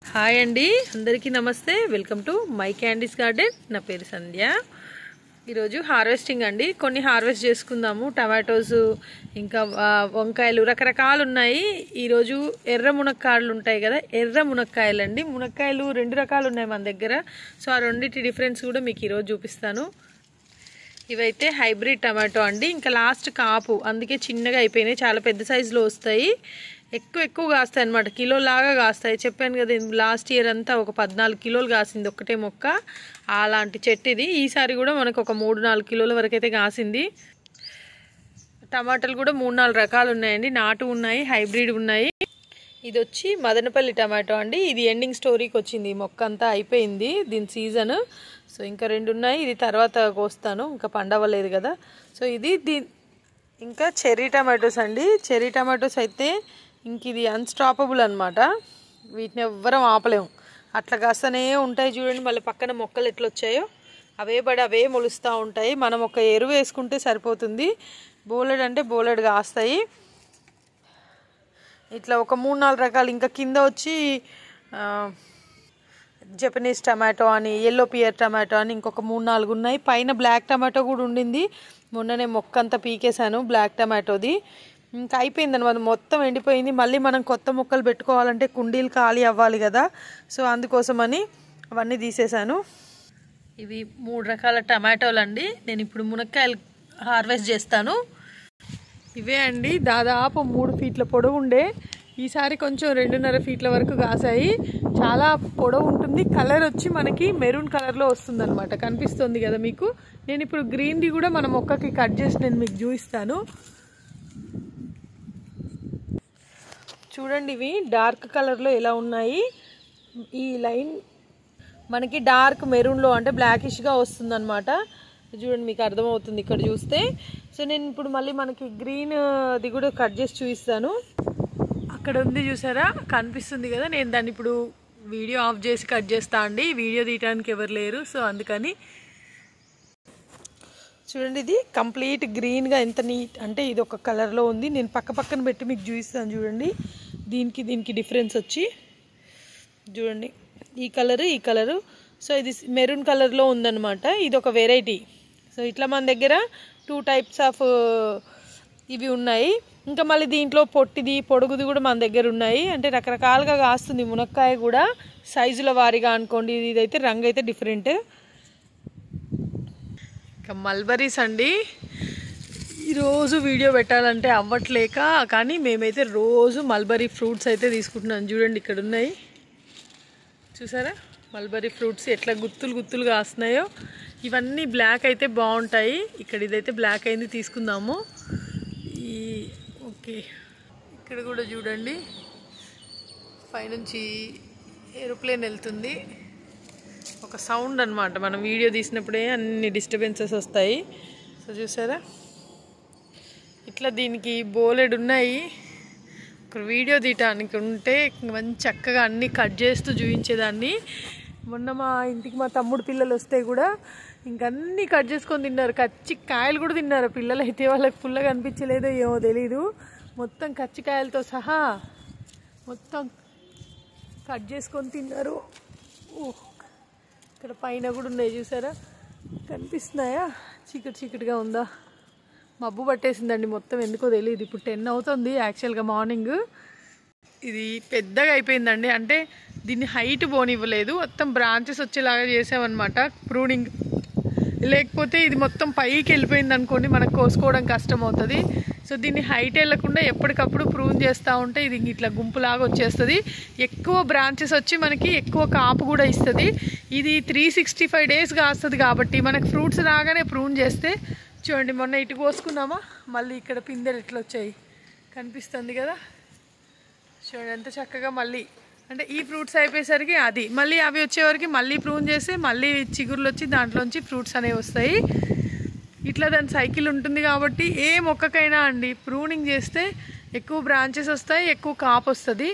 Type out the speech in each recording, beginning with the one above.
hi అండి అందరికీ నమస్తే welcome to my candies garden నా పేరు సంధ్య ఈరోజు హార్వెస్టింగ్ అండి కొన్ని హార్వెస్ట్ చేసుకుందాము టమాటోస్ ఇంకా ఆ, వంకాయలు రకరకాలు ఉన్నాయి ఈరోజు ఎర్ర మునక్కాయలు ఉంటాయి కదా ఎర్ర మునక్కాయలు అండి మునక్కాయలు రెండు రకాలు ఉన్నాయి మన దగ్గర సో ఆ రెండింటి డిఫరెన్స్ కూడా మీకు ఈరోజు చూపిస్తాను ఇవైతే హైబ్రిడ్ టమాటో అండి ఇంకా లాస్ట్ కాపు అందుకే చిన్నగా అయిపోయినాయి చాలా పెద్ద సైజులో వస్తాయి ఎక్కువ ఎక్కువ కాస్తాయి అనమాట కిలో లాగా కాస్తాయి చెప్పాను కదా లాస్ట్ ఇయర్ అంతా ఒక పద్నాలుగు కిలోలు కాసింది ఒక్కటే మొక్క అలాంటి చెట్టు ఇది ఈసారి కూడా మనకు ఒక మూడు నాలుగు కిలోల వరకు అయితే కాసింది టమాటాలు కూడా మూడు నాలుగు రకాలు ఉన్నాయండి నాటు ఉన్నాయి హైబ్రిడ్ ఉన్నాయి ఇది వచ్చి మదనపల్లి టమాటో అండి ఇది ఎండింగ్ స్టోరీకి వచ్చింది ఈ మొక్క అంతా అయిపోయింది దీని సీజన్ సో ఇంకా రెండు ఉన్నాయి ఇది తర్వాత కోస్తాను ఇంకా పండవలేదు కదా సో ఇది దీ ఇంకా చెర్రీ టమాటోస్ అండి చెర్రీ టమాటోస్ అయితే ఇంక ఇది అన్స్టాపబుల్ అనమాట వీటిని ఎవ్వరం ఆపలేము అట్లా కాస్తనే ఉంటాయి చూడండి మళ్ళీ పక్కన మొక్కలు ఎట్లా వచ్చాయో అవే పడి అవే మొలుస్తూ ఉంటాయి మనం ఒక ఎరువు వేసుకుంటే సరిపోతుంది బోలెడ్ అంటే బోలెడ్ కాస్తాయి ఇట్లా ఒక మూడు నాలుగు రకాలు ఇంకా కింద వచ్చి ఆ, జపనీస్ టమాటో అని ఎల్లో పియర్ టమాటో అని ఇంకొక మూడు నాలుగు ఉన్నాయి పైన బ్లాక్ టమాటో కూడా ఉండింది మొన్ననే మొక్క అంతా పీకేశాను బ్లాక్ టమాటోది ఇంకా అయిపోయింది అనమాట మొత్తం ఎండిపోయింది మళ్ళీ మనం కొత్త మొక్కలు పెట్టుకోవాలంటే కుండీలు ఖాళీ అవ్వాలి కదా సో అందుకోసమని అవన్నీ తీసేశాను ఇవి మూడు రకాల టమాటోలు అండి నేను ఇప్పుడు మునక్కాయలు హార్వెస్ట్ చేస్తాను ఇవే అండి దాదాపు మూడు ఫీట్ల పొడవు ఉండే ఈసారి కొంచెం రెండున్నర ఫీట్ల వరకు కాసాయి చాలా పొడవు ఉంటుంది కలర్ వచ్చి మనకి మెరూన్ కలర్లో వస్తుంది అనమాట కనిపిస్తుంది కదా మీకు నేను ఇప్పుడు గ్రీన్ది కూడా మన మొక్కకి కట్ చేసి నేను మీకు చూపిస్తాను చూడండి ఇవి డార్క్ కలర్లో ఎలా ఉన్నాయి ఈ లైన్ మనకి డార్క్ మెరూన్లో అంటే బ్లాకిష్గా వస్తుంది అనమాట చూడండి మీకు అర్థమవుతుంది ఇక్కడ చూస్తే సో నేను ఇప్పుడు మళ్ళీ మనకి గ్రీన్ అది కూడా కట్ చేసి చూపిస్తాను అక్కడ ఉంది చూసారా కనిపిస్తుంది కదా నేను దాన్ని ఇప్పుడు వీడియో ఆఫ్ చేసి కట్ చేస్తా అండి వీడియో తీయడానికి ఎవరు లేరు సో అందుకని చూడండి ఇది కంప్లీట్ గ్రీన్గా ఎంత నీట్ అంటే ఇది ఒక కలర్లో ఉంది నేను పక్క పక్కన పెట్టి మీకు చూపిస్తాను చూడండి దీనికి దీనికి డిఫరెన్స్ వచ్చి చూడండి ఈ కలరు ఈ కలరు సో ఇది మెరూన్ కలర్లో ఉందన్నమాట ఇది ఒక వెరైటీ సో ఇట్లా మన దగ్గర టూ టైప్స్ ఆఫ్ ఇవి ఉన్నాయి ఇంకా మళ్ళీ దీంట్లో పొట్టిది పొడుగుది కూడా మన దగ్గర ఉన్నాయి అంటే రకరకాలుగా కాస్తుంది మునక్కాయ కూడా సైజుల వారీగా అనుకోండి ఇది ఇదైతే రంగు అయితే డిఫరెంట్ ఇంకా మల్బరీస్ అండి ఈరోజు వీడియో పెట్టాలంటే అవ్వట్లేక కానీ మేమైతే రోజు మల్బరీ ఫ్రూట్స్ అయితే తీసుకుంటున్నాం చూడండి ఇక్కడ ఉన్నాయి చూసారా మల్బరీ ఫ్రూట్స్ ఎట్లా గుత్తులు గుత్తులు కాస్తున్నాయో ఇవన్నీ బ్లాక్ అయితే బాగుంటాయి ఇక్కడ ఇదైతే బ్లాక్ అయింది తీసుకుందాము ఈ ఓకే ఇక్కడ కూడా చూడండి పైనుంచి ఏరోప్లేన్ వెళ్తుంది ఒక సౌండ్ అనమాట మనం వీడియో తీసినప్పుడే అన్ని డిస్టర్బెన్సెస్ వస్తాయి సో చూసారా ఇట్లా దీనికి బోలెడు ఉన్నాయి ఒక వీడియో తీయటానికి ఉంటే మంచి చక్కగా అన్నీ కట్ చేస్తూ చూపించేదాన్ని మొన్న మా ఇంటికి మా తమ్ముడు పిల్లలు వస్తే కూడా ఇంకన్నీ కట్ చేసుకొని తిన్నారు కచ్చి కాయలు కూడా తిన్నారు పిల్లలు అయితే వాళ్ళకి ఫుల్గా అనిపించలేదో ఏమో తెలీదు మొత్తం కచ్చికాయలతో సహా మొత్తం కట్ చేసుకొని తిన్నారు ఓహ్ ఇక్కడ పైన కూడా ఉన్నాయి చూసారా కనిపిస్తున్నాయా చీకటి చీకటిగా ఉందా మబ్బు పట్టేసిందండి మొత్తం ఎందుకో తెలియదు ఇప్పుడు టెన్ అవుతుంది యాక్చువల్గా మార్నింగ్ ఇది పెద్దగా అయిపోయిందండి అంటే దీన్ని హైట్ పోనివ్వలేదు మొత్తం బ్రాంచెస్ వచ్చేలాగా చేసామన్నమాట ప్రూనింగ్ లేకపోతే ఇది మొత్తం పైకి వెళ్ళిపోయింది అనుకోండి మనకు కోసుకోవడం కష్టం అవుతుంది సో దీన్ని హైట్ వెళ్ళకుండా ఎప్పటికప్పుడు ప్రూన్ చేస్తూ ఉంటే ఇది ఇట్లా గుంపులాగా వచ్చేస్తుంది ఎక్కువ బ్రాంచెస్ వచ్చి మనకి ఎక్కువ కాపు కూడా ఇస్తుంది ఇది త్రీ సిక్స్టీ ఫైవ్ డేస్ కాస్తుంది కాబట్టి మనకు ఫ్రూట్స్ రాగానే ప్రూన్ చేస్తే చూడండి మొన్న ఇటు కోసుకున్నామా మళ్ళీ ఇక్కడ పిందెలు ఇట్లా వచ్చాయి కనిపిస్తుంది కదా చూడండి ఎంత చక్కగా మళ్ళీ అంటే ఈ ఫ్రూట్స్ అయిపోయేసరికి అది మళ్ళీ అవి వచ్చేవరకు మళ్ళీ ప్రూన్ చేసి మళ్ళీ చిగుర్లు వచ్చి దాంట్లోంచి ఫ్రూట్స్ అనేవి వస్తాయి ఇట్లా దాని సైకిల్ ఉంటుంది కాబట్టి ఏ మొక్కకైనా అండి ప్రూనింగ్ చేస్తే ఎక్కువ బ్రాంచెస్ వస్తాయి ఎక్కువ కాపు వస్తుంది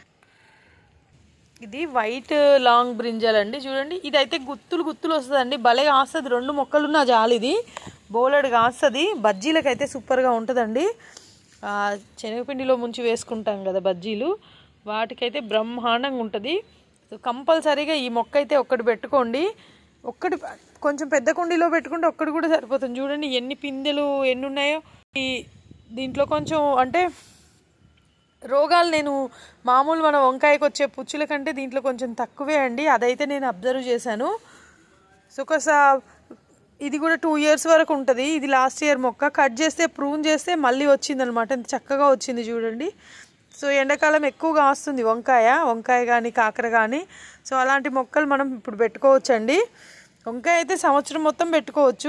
ఇది వైట్ లాంగ్ బ్రింజల్ అండి చూడండి ఇదైతే గుత్తులు గుత్తులు వస్తుందండి భలే కాస్తుంది రెండు మొక్కలు ఉన్న జాలి ఇది బోలెడు కాస్తుంది బజ్జీలకు అయితే సూపర్గా ఉంటుందండి ఆ, శనగపిండిలో ముంచి వేసుకుంటాం కదా బజ్జీలు వాటికైతే బ్రహ్మాండంగా ఉంటుంది సో కంపల్సరీగా ఈ మొక్క అయితే ఒక్కటి పెట్టుకోండి ఒక్కటి కొంచెం పెద్ద కుండీలో పెట్టుకుంటే ఒక్కటి కూడా సరిపోతుంది చూడండి ఎన్ని పిందెలు ఎన్ని ఉన్నాయో ఈ దీంట్లో కొంచెం అంటే రోగాలు నేను మామూలు మన వంకాయకి వచ్చే పుచ్చుల కంటే దీంట్లో కొంచెం తక్కువే అండి అదైతే నేను అబ్జర్వ్ చేశాను సో ఒకసా ఇది కూడా టూ ఇయర్స్ వరకు ఉంటుంది ఇది లాస్ట్ ఇయర్ మొక్క కట్ చేస్తే ప్రూన్ చేస్తే మళ్ళీ వచ్చిందనమాట ఎంత చక్కగా వచ్చింది చూడండి సో ఎండాకాలం ఎక్కువగా వస్తుంది వంకాయ వంకాయ కానీ కాకర కానీ సో అలాంటి మొక్కలు మనం ఇప్పుడు పెట్టుకోవచ్చండి వంకాయ అయితే సంవత్సరం మొత్తం పెట్టుకోవచ్చు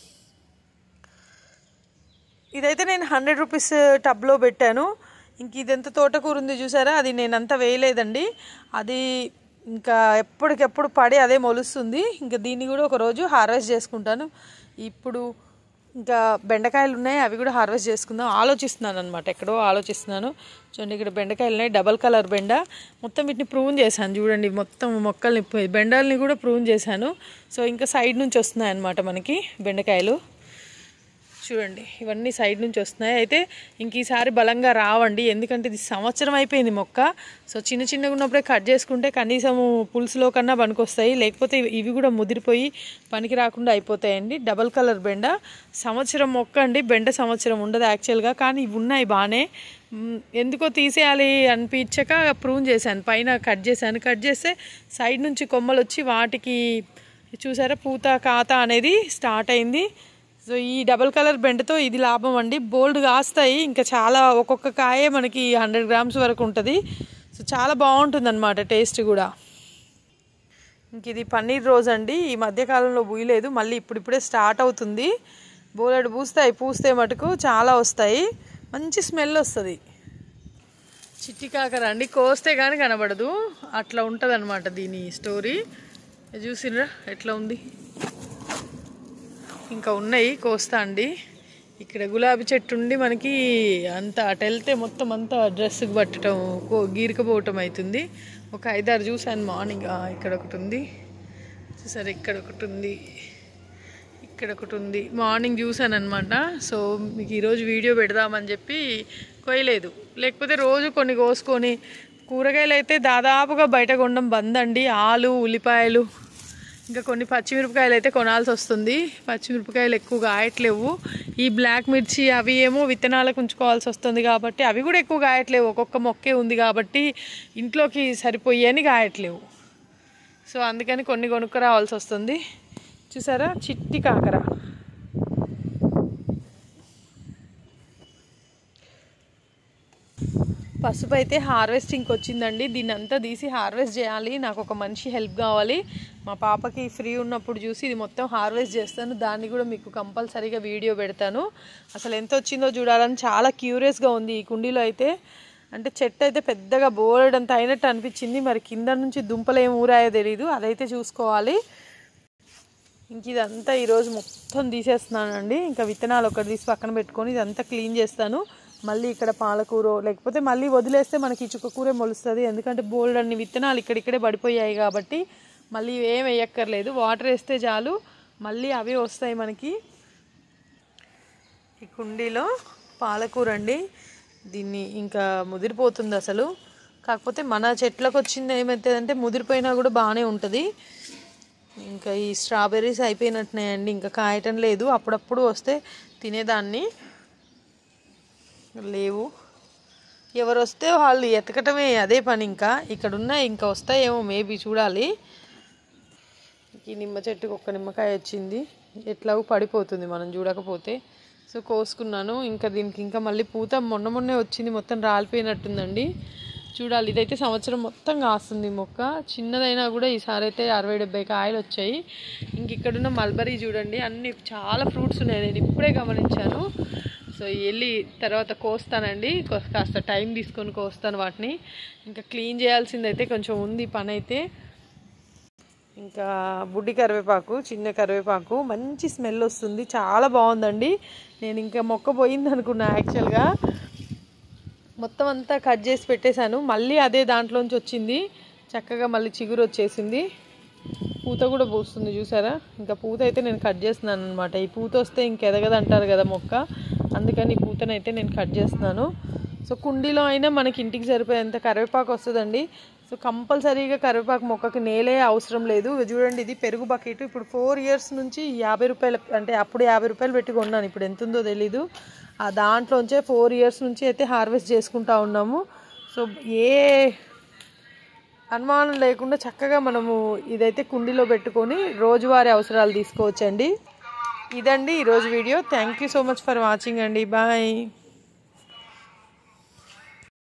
ఇదైతే నేను హండ్రెడ్ రూపీస్ టబ్లో పెట్టాను ఇంక ఇదెంత తోటకూర ఉంది చూసారా అది నేను అంత వేయలేదండి అది ఇంకా ఎప్పటికెప్పుడు పడి అదే మొలుస్తుంది ఇంకా దీన్ని కూడా ఒక రోజు హార్వెస్ట్ చేసుకుంటాను ఇప్పుడు ఇంకా బెండకాయలు ఉన్నాయి అవి కూడా హార్వెస్ట్ చేసుకుందాం ఆలోచిస్తున్నాను అనమాట ఎక్కడో ఆలోచిస్తున్నాను చూడండి ఇక్కడ బెండకాయలు ఉన్నాయి డబల్ కలర్ బెండ మొత్తం వీటిని ప్రూన్ చేశాను చూడండి మొత్తం మొక్కల్ని బెండాలని కూడా ప్రూన్ చేశాను సో ఇంకా సైడ్ నుంచి వస్తున్నాయి అనమాట మనకి బెండకాయలు చూడండి ఇవన్నీ సైడ్ నుంచి వస్తున్నాయి అయితే ఇంక ఈసారి బలంగా రావండి ఎందుకంటే ఇది సంవత్సరం అయిపోయింది మొక్క సో చిన్న చిన్నగా ఉన్నప్పుడే కట్ చేసుకుంటే కనీసం పులుసులో కన్నా పనికొస్తాయి లేకపోతే ఇవి- ఇవి కూడా ముదిరిపోయి పనికి రాకుండా అయిపోతాయండి డబల్ కలర్ బెండ సంవత్సరం మొక్క అండి బెండ సంవత్సరం ఉండదు యాక్చువల్గా కానీ ఇవి ఉన్నాయి బాగానే మ్, ఎందుకో తీసేయాలి అనిపించక ప్రూన్ చేశాను పైన కట్ చేశాను కట్ చేస్తే సైడ్ నుంచి కొమ్మలు వచ్చి వాటికి చూసారా పూత కాత అనేది స్టార్ట్ అయింది సో ఈ డబల్ కలర్ బెండతో ఇది లాభం అండి బోల్డ్ కాస్తాయి ఇంకా చాలా ఒక్కొక్క కాయే మనకి హండ్రెడ్ గ్రామ్స్ వరకు ఉంటుంది సో చాలా బాగుంటుంది అనమాట టేస్ట్ కూడా ఇంక ఇది పన్నీర్ రోజ్ అండి ఈ మధ్యకాలంలో పూయలేదు మళ్ళీ ఇప్పుడిప్పుడే స్టార్ట్ అవుతుంది బోలెడు పూస్తాయి పూస్తే మటుకు చాలా వస్తాయి మంచి స్మెల్ వస్తుంది చిట్టి కాకర అండి కోస్తే కానీ కనబడదు అట్లా ఉంటుంది దీని స్టోరీ చూసినరా ఎట్లా ఉంది ఇంకా ఉన్నాయి కోస్తా అండి ఇక్కడ గులాబీ చెట్టు ఉండి మనకి అంత అటు వెళ్తే మొత్తం అంతా డ్రెస్కి పట్టడం కో గీరకపోవటం అవుతుంది ఒక ఐదారు చూసాను మార్నింగ్ ఆ, ఇక్కడ ఒకటి ఉంది చూసారు ఇక్కడ ఒకటి ఉంది ఇక్కడ ఒకటి ఉంది మార్నింగ్ చూసాను అనమాట సో మీకు ఈరోజు వీడియో పెడదామని చెప్పి కొయ్యలేదు లేకపోతే రోజు కొన్ని కోసుకొని కూరగాయలు అయితే దాదాపుగా బయట కొనడం బంద్ అండి ఆలు ఉల్లిపాయలు ఇంకా కొన్ని పచ్చిమిరపకాయలు అయితే కొనాల్సి వస్తుంది పచ్చిమిరపకాయలు ఎక్కువ కాయట్లేవు ఈ బ్లాక్ మిర్చి అవి ఏమో విత్తనాలకు ఉంచుకోవాల్సి వస్తుంది కాబట్టి అవి కూడా ఎక్కువ కాయట్లేవు ఒక్కొక్క మొక్కే ఉంది కాబట్టి ఇంట్లోకి సరిపోయని కాయట్లేవు సో అందుకని కొన్ని కొనుక్కు రావాల్సి వస్తుంది చూసారా చిట్టి కాకర పసుపు అయితే హార్వెస్టింగ్కి వచ్చిందండి దీన్ని అంతా తీసి హార్వెస్ట్ చేయాలి నాకు ఒక మనిషి హెల్ప్ కావాలి మా పాపకి ఫ్రీ ఉన్నప్పుడు చూసి ఇది మొత్తం హార్వెస్ట్ చేస్తాను దాన్ని కూడా మీకు కంపల్సరీగా వీడియో పెడతాను అసలు ఎంత వచ్చిందో చూడాలని చాలా క్యూరియస్గా ఉంది ఈ కుండీలో అయితే అంటే చెట్టు అయితే పెద్దగా బోలెడంత అయినట్టు అనిపించింది మరి కింద నుంచి దుంపలు ఏం ఊరాయో తెలియదు అదైతే చూసుకోవాలి ఇంక ఇదంతా ఈరోజు మొత్తం తీసేస్తున్నానండి ఇంకా విత్తనాలు ఒకటి తీసి పక్కన పెట్టుకొని ఇదంతా క్లీన్ చేస్తాను మళ్ళీ ఇక్కడ పాలకూర లేకపోతే మళ్ళీ వదిలేస్తే మనకి ఈ చుక్కకూరే మొలుస్తుంది ఎందుకంటే బోల్డ్ అన్ని విత్తనాలు ఇక్కడిక్కడే పడిపోయాయి కాబట్టి మళ్ళీ ఏం వేయక్కర్లేదు వాటర్ వేస్తే చాలు మళ్ళీ అవే వస్తాయి మనకి ఈ కుండీలో పాలకూర అండి దీన్ని ఇంకా ముదిరిపోతుంది అసలు కాకపోతే మన చెట్లకు వచ్చింది ఏమవుతుందంటే ముదిరిపోయినా కూడా బాగానే ఉంటుంది ఇంకా ఈ స్ట్రాబెర్రీస్ అయిపోయినట్టున్నాయండి ఇంకా కాయటం లేదు అప్పుడప్పుడు వస్తే తినేదాన్ని లేవు ఎవరు వస్తే వాళ్ళు ఎతకటమే అదే పని ఇంకా ఇక్కడ ఉన్నాయి ఇంకా వస్తాయేమో మేబీ చూడాలి ఈ నిమ్మ చెట్టుకు ఒక్క నిమ్మకాయ వచ్చింది ఎట్లాగో పడిపోతుంది మనం చూడకపోతే సో కోసుకున్నాను ఇంకా దీనికి ఇంకా మళ్ళీ పూత మొన్న మొన్నే వచ్చింది మొత్తం రాలిపోయినట్టుందండి చూడాలి ఇదైతే సంవత్సరం మొత్తం కాస్తుంది ఈ మొక్క చిన్నదైనా కూడా ఈసారి అయితే అరవై డెబ్బై కాయలు వచ్చాయి ఇంక ఇక్కడున్న మల్బరీ చూడండి అన్ని చాలా ఫ్రూట్స్ ఉన్నాయి నేను ఇప్పుడే గమనించాను సో వెళ్ళి తర్వాత కోస్తానండి కొ- కాస్త టైం తీసుకొని కోస్తాను వాటిని ఇంకా క్లీన్ చేయాల్సిందైతే కొంచెం ఉంది పని అయితే ఇంకా బుడ్డి కరివేపాకు చిన్న కరివేపాకు మంచి స్మెల్ వస్తుంది చాలా బాగుందండి నేను ఇంకా మొక్క పోయింది అనుకున్నా యాక్చువల్గా మొత్తం అంతా కట్ చేసి పెట్టేశాను మళ్ళీ అదే దాంట్లోంచి వచ్చింది చక్కగా మళ్ళీ చిగురు వచ్చేసింది పూత కూడా పూస్తుంది చూసారా ఇంకా పూత అయితే నేను కట్ చేస్తున్నాను అనమాట ఈ పూత వస్తే ఇంకెదగదు అంటారు కదా మొక్క అందుకని ఈ పూతనైతే నేను కట్ చేస్తున్నాను సో కుండీలో అయినా మనకి ఇంటికి సరిపోయేంత కరివేపాకు వస్తుందండి సో కంపల్సరీగా కరివేపాకు మొక్కకి నేలే అవసరం లేదు ఇది చూడండి ఇది పెరుగు బకెట్ ఇప్పుడు ఫోర్ ఇయర్స్ నుంచి యాభై రూపాయలు అంటే అప్పుడు యాభై రూపాయలు పెట్టి కొన్నాను ఇప్పుడు ఎంత ఉందో తెలీదు ఆ దాంట్లోంచే ఫోర్ ఇయర్స్ నుంచి అయితే హార్వెస్ట్ చేసుకుంటా ఉన్నాము సో ఏ అనుమానం లేకుండా చక్కగా మనము ఇదైతే కుండీలో పెట్టుకొని రోజువారీ అవసరాలు తీసుకోవచ్చండి ఇదండి ఈరోజు video thank you so much for watching అండి బాయ్